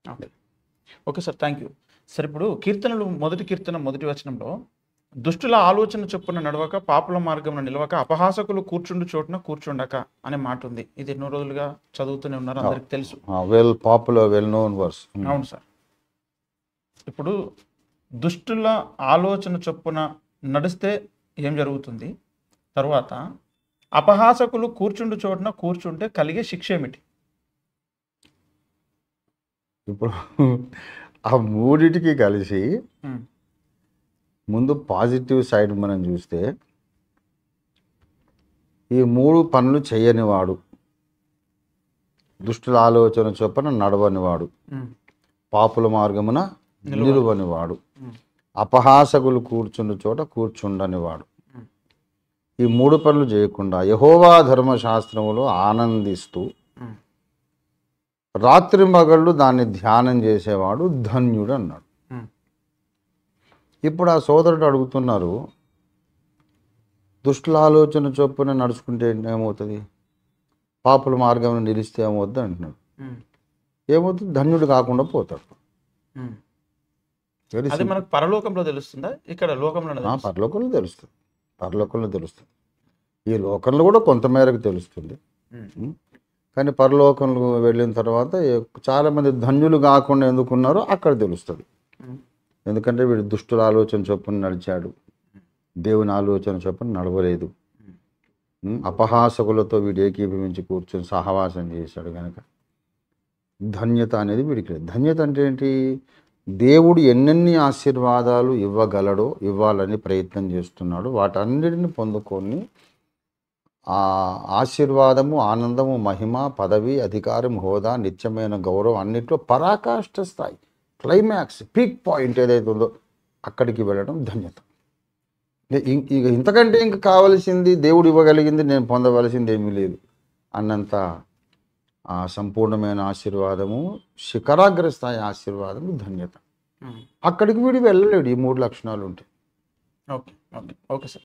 Okay okay sir thank you sir ఇప్పుడు కీర్తనలు మొదటి కీర్తన మొదటి వచనంలో దుష్టుల ఆలోచన చొప్పున నడవక పాపుల మార్గంలో నిలవక అపహాసకులు కూర్చుండు చోటున కూర్చుండక అనే మాట ఉంది ఇది ఎన్నో రోజులుగా చదువుతూనే ఉన్నారు అందరికి తెలుసు well popular well known verse అవును సార్ ఇప్పుడు దుష్టుల ఆలోచన చొప్పున నడిస్తే ఏం జరుగుతుంది తర్వాత అపహాసకులు కూర్చుండు చోటున కూర్చుంటే కలిగే శిక్ష ఏమిటి ఇప్పుడు ఆ మూడిటికి కలిసి ఉమ్, ముందు పాజిటివ్ సైడ్ మనం చూస్తే ఈ మూడు పనులు చేయనివాడు దుష్టుల ఆలోచన చొప్పున నడవనివాడు ఉమ్, పాపుల మార్గమున నిలువ- నిలువనివాడు ఉమ్, అపహాసకులు కూర్చున్న చోట కూర్చుండనివాడు ఉమ్, ఈ మూడు పనులు చేయకుండా యహోవా ధర్మశాస్త్రములో ఆనందిస్తూ ఉమ్, రాత్రి మగళ్ళు దాన్ని ధ్యానం చేసేవాడు ధన్యుడు అన్నాడు ఉమ్, ఇప్పుడు ఆ సోదరుడు అడుగుతున్నారు దుష్టుల ఆలోచన చొప్పున నడుచుకుంటే ఏమవుతుంది పాపుల మార్గం నిలిస్తే ఏమవుద్ది అంటున్నాడు ఉమ్, ఏమవుతుంది ధన్యుడు కాకుండా పోతాడు ఉమ్. వెరీ అది మనకు పరలోకంలో తెలుస్తుందా ఇక్కడ లోకంలో ఆ, పరలోకంలో తెలుస్తుంది పరలోకంలో తెలుస్తుంది ఈ లోకంలో కూడా కొంతమేరకు తెలుస్తుంది ఉం? కానీ పరలోకంలో వెళ్ళిన తర్వాత ఏ- చాలామంది ధన్యులు కాకుండా ఎందుకున్నారో అక్కడ తెలుస్తుంది ఎందుకంటే వీడు దుష్టుల ఆలోచన చొప్పున నడిచాడు దేవుని ఆలోచన చొప్పున నడవలేదు ఉం? అపహాసకులతో వీడు ఏకీభవించి కూర్చొని సహవాసం చేశాడు కనుక ధన్యత అనేది వీడికి లేదు ధన్యత అంటే ఏంటి దేవుడు ఎన్నెన్ని ఆశీర్వాదాలు ఇవ్వగలడో ఇవ్వాలని ప్రయత్నం చేస్తున్నాడు వాటన్నిటిని పొందుకొని ఆ ఆశీర్వాదము ఆనందము మహిమ పదవి అధికారం హోదా నిత్యమైన గౌరవం అన్నిట్లో పరాకాష్ఠ స్థాయి క్లైమాక్స్ పీక్ పాయింట్ ఏదైతే ఉందో అక్కడికి వెళ్ళడం ధన్యత ఇక- ఇం- ఇక ఇంతకంటే ఇంక కావలసింది దేవుడు ఇవ్వగలిగింది నేను పొందవలసింది ఏమీ లేదు అన్నంత ఆ సంపూర్ణమైన ఆశీర్వాదము శిఖరాగ్ర స్థాయి ఆశీర్వాదము ధన్యత అక్కడికి వీడు వెళ్ళలేడు ఈ మూడు లక్షణాలు ఉంటాయి ఓకే ఓకే ఓకే సార్